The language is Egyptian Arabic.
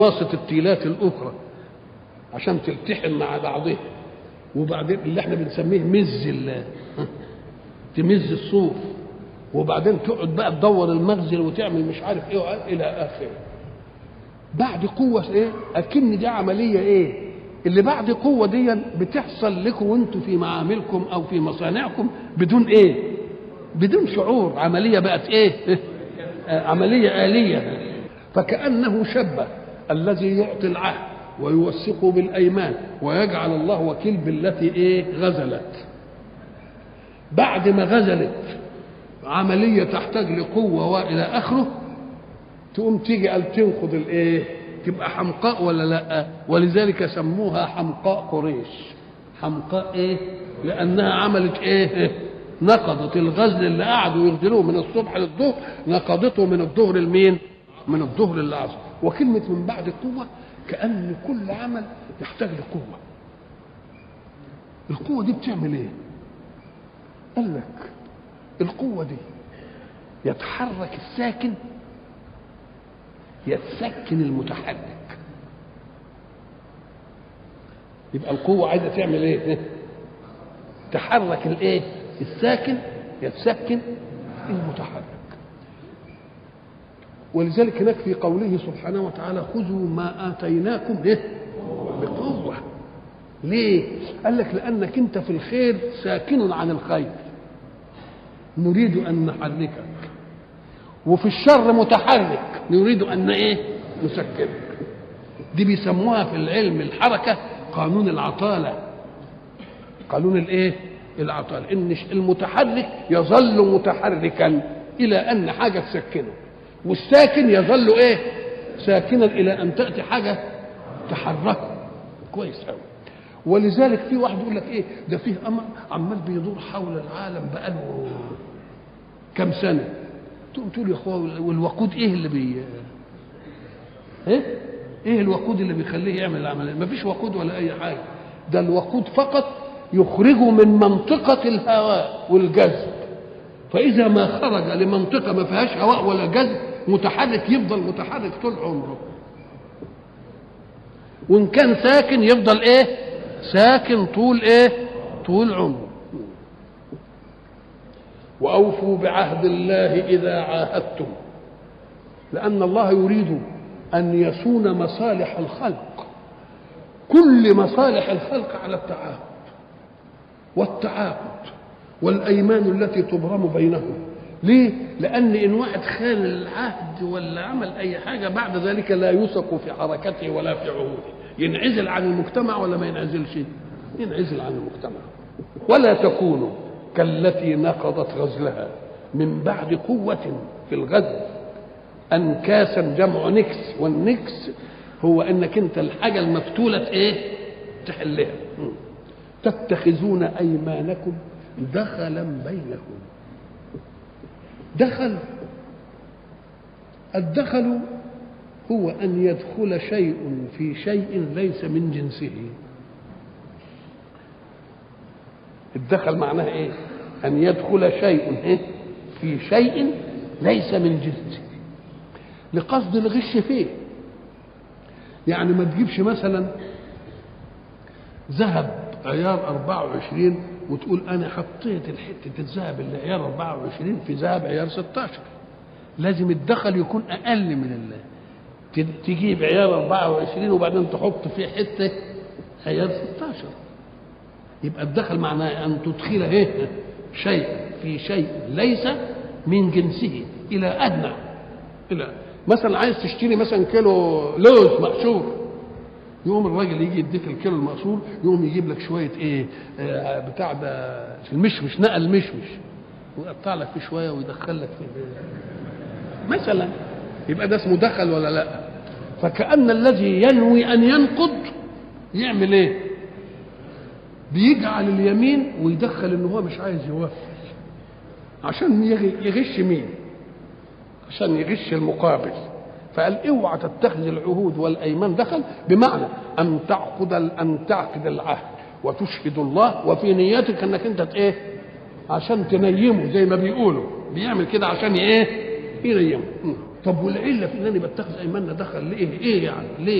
واسط التيلات الاخرى عشان تلتحم مع بعضها وبعدين اللي احنا بنسميه مز ال- تمز الصوف وبعدين تقعد بقى تدور المغزل وتعمل مش عارف ايه وع- الى اخره بعد قوه ايه اكن دي عمليه ايه اللي بعد قوه دي بتحصل لكم وانتم في معاملكم او في مصانعكم بدون ايه بدون شعور عمليه بقت ايه آه، عمليه اليه فكانه شبه الذي يعطي العهد ويوثقه بالايمان ويجعل الله وكيل بالتي ايه غزلت بعد ما غزلت عمليه تحتاج لقوه والى اخره تقوم تيجي قال تنقض الايه تبقى حمقاء ولا لا ولذلك سموها حمقاء قريش حمقاء ايه لانها عملت ايه نقضت الغزل اللي قعدوا يغزلوه من الصبح للظهر نقضته من الظهر لمين من الظهر للعصر وكلمة من بعد قوة كأن كل عمل يحتاج لقوة القوة دي بتعمل ايه قال لك القوة دي يتحرك الساكن يتسكن المتحرك يبقى القوة عايزة تعمل ايه؟ تحرك الايه؟ الساكن يتسكن المتحرك ولذلك هناك في قوله سبحانه وتعالى خذوا ما آتيناكم إيه؟ بقوة ليه؟ قال لك لأنك أنت في الخير ساكن عن الخير نريد أن نحركك وفي الشر متحرك نريد ان ايه نسكنك دي بيسموها في العلم الحركه قانون العطاله قانون الايه العطاله ان المتحرك يظل متحركا الى ان حاجه تسكنه والساكن يظل ايه ساكنا الى ان تاتي حاجه تحركه كويس قوي ولذلك في واحد يقول لك ايه ده فيه امر عمال بيدور حول العالم بقاله كم سنه تقوم تقول يا اخويا والوقود ايه اللي بي ايه ايه الوقود اللي بيخليه يعمل العمليه ما فيش وقود ولا اي حاجه ده الوقود فقط يخرجه من منطقه الهواء والجذب فاذا ما خرج لمنطقه ما فيهاش هواء ولا جذب متحرك يفضل متحرك طول عمره وان كان ساكن يفضل ايه ساكن طول ايه طول عمره واوفوا بعهد الله اذا عاهدتم لان الله يريد ان يصون مصالح الخلق كل مصالح الخلق على التعاهد والتعاقد والايمان التي تبرم بينهم ليه لان ان واحد خان العهد ولا عمل اي حاجه بعد ذلك لا يوثق في حركته ولا في عهوده ينعزل عن المجتمع ولا ما ينعزلش ينعزل عن المجتمع ولا تكونوا كالتي نقضت غزلها من بعد قوة في الغزل أنكاسا جمع نكس والنكس هو انك انت الحاجة المفتولة ايه تحلها تتخذون ايمانكم دخلا بينكم دخل الدخل هو ان يدخل شيء في شيء ليس من جنسه الدخل معناها ايه ان يدخل شيء إيه؟ في شيء ليس من جنسه لقصد الغش فيه يعني ما تجيبش مثلا ذهب عيار 24 وتقول انا حطيت الحته الذهب اللي عيار 24 في ذهب عيار 16 لازم الدخل يكون اقل من الله تجيب عيار 24 وبعدين تحط فيه حته عيار 16 يبقى الدخل معناه ان تدخل ايه شيء في شيء ليس من جنسه الى ادنى الى مثلا عايز تشتري مثلا كيلو لوز مقشور يقوم الراجل يجي يديك الكيلو المقشور يقوم يجيب لك شويه ايه آه بتاع ده المشمش نقل مشمش ويقطع لك فيه شويه ويدخل لك فيه مثلا يبقى ده اسمه دخل ولا لا فكأن الذي ينوي أن ينقض يعمل إيه؟ بيجعل اليمين ويدخل إن هو مش عايز يوفي عشان يغش مين؟ عشان يغش المقابل فقال اوعى تتخذ العهود والايمان دخل بمعنى ان تعقد ان تعقد العهد وتشهد الله وفي نيتك انك انت ايه عشان تنيمه زي ما بيقولوا بيعمل كده عشان ايه ينيمه طب والعله في انني بتخذ ايماننا دخل ليه؟ ايه يعني؟ ليه؟